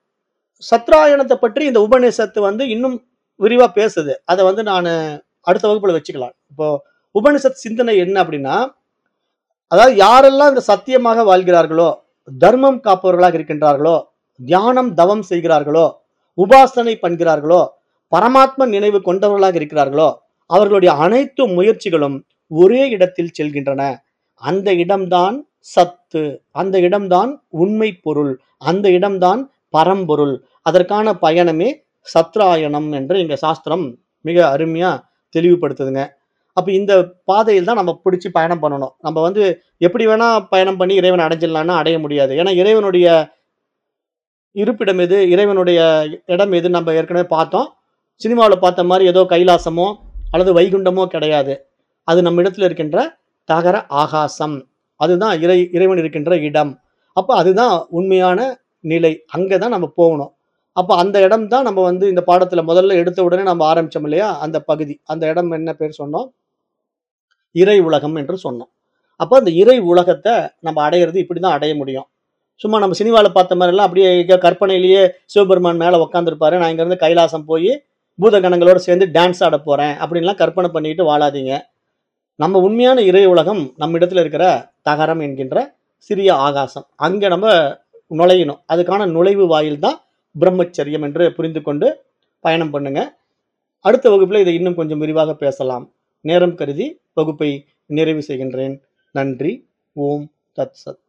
A: சத்ராயணத்தை பற்றி இந்த உபநிஷத்து வந்து இன்னும் விரிவா பேசுது அதை வந்து நான் அடுத்த வகுப்புல வச்சுக்கலாம் இப்போ உபனிஷத் சிந்தனை என்ன அப்படின்னா அதாவது யாரெல்லாம் இந்த சத்தியமாக வாழ்கிறார்களோ தர்மம் காப்பவர்களாக இருக்கின்றார்களோ தியானம் தவம் செய்கிறார்களோ உபாசனை பண்ணுகிறார்களோ பரமாத்ம நினைவு கொண்டவர்களாக இருக்கிறார்களோ அவர்களுடைய அனைத்து முயற்சிகளும் ஒரே இடத்தில் செல்கின்றன அந்த இடம்தான் சத்து அந்த இடம்தான் உண்மை பொருள் அந்த இடம்தான் பரம்பொருள் அதற்கான பயணமே சத்ராயணம் என்று எங்க சாஸ்திரம் மிக அருமையா தெளிவுபடுத்துதுங்க அப்ப இந்த பாதையில் தான் நம்ம பிடிச்சி பயணம் பண்ணணும் நம்ம வந்து எப்படி வேணா பயணம் பண்ணி இறைவனை அடைஞ்சிடலாம்னா அடைய முடியாது ஏன்னா இறைவனுடைய இருப்பிடம் எது இறைவனுடைய இடம் எது நம்ம ஏற்கனவே பார்த்தோம் சினிமாவில் பார்த்த மாதிரி ஏதோ கைலாசமோ அல்லது வைகுண்டமோ கிடையாது அது நம்ம இடத்துல இருக்கின்ற தகர ஆகாசம். அதுதான் இறை இறைவன் இருக்கின்ற இடம். அப்ப அதுதான் உண்மையான நிலை. அங்க தான் நம்ம போகணும். அப்ப அந்த இடம் தான் நம்ம வந்து இந்த பாடத்துல முதல்ல எடுத்த உடனே நம்ம ஆரம்பிச்சோம் இல்லையா? அந்த பகுதி. அந்த இடம் என்ன பேர் சொன்னோம்? இறை உலகம் என்று சொன்னோம். அப்ப அந்த இறை உலகத்த நம்ம அடையறது இப்படிதான் அடைய முடியும். சும்மா நம்ம சினிமால பார்த்த மாரிலாம் அப்படியே எங்க கற்பனையிலேயே சிவபெருமான் மேல உட்கார்ந்திருப்பாரு. நான் இங்கிருந்து கைலாசம் போயி பூதகணங்களோட சேர்ந்து டான்ஸ் ஆடப் போறேன். அப்படின்லாம் கற்பனை பண்ணிட்டு வாழாதீங்க. நம்ம உண்மையான இறை உலகம் நம்மிடத்துல இருக்கிற தகரம் என்கின்ற சிறிய ஆகாசம். அங்க நம்ம நுழையணும். அதுக்கான நுழைவு வாயில் தான் பிரம்மச்சரியம் என்று புரிந்து கொண்டு பயணம் பண்ணுங்க. அடுத்த வகுப்புல இதை இன்னும் கொஞ்சம் விரிவாக பேசலாம். நேரம் கருதி வகுப்பை நிறைவு செய்கின்றேன். நன்றி. ஓம் தத் சத்.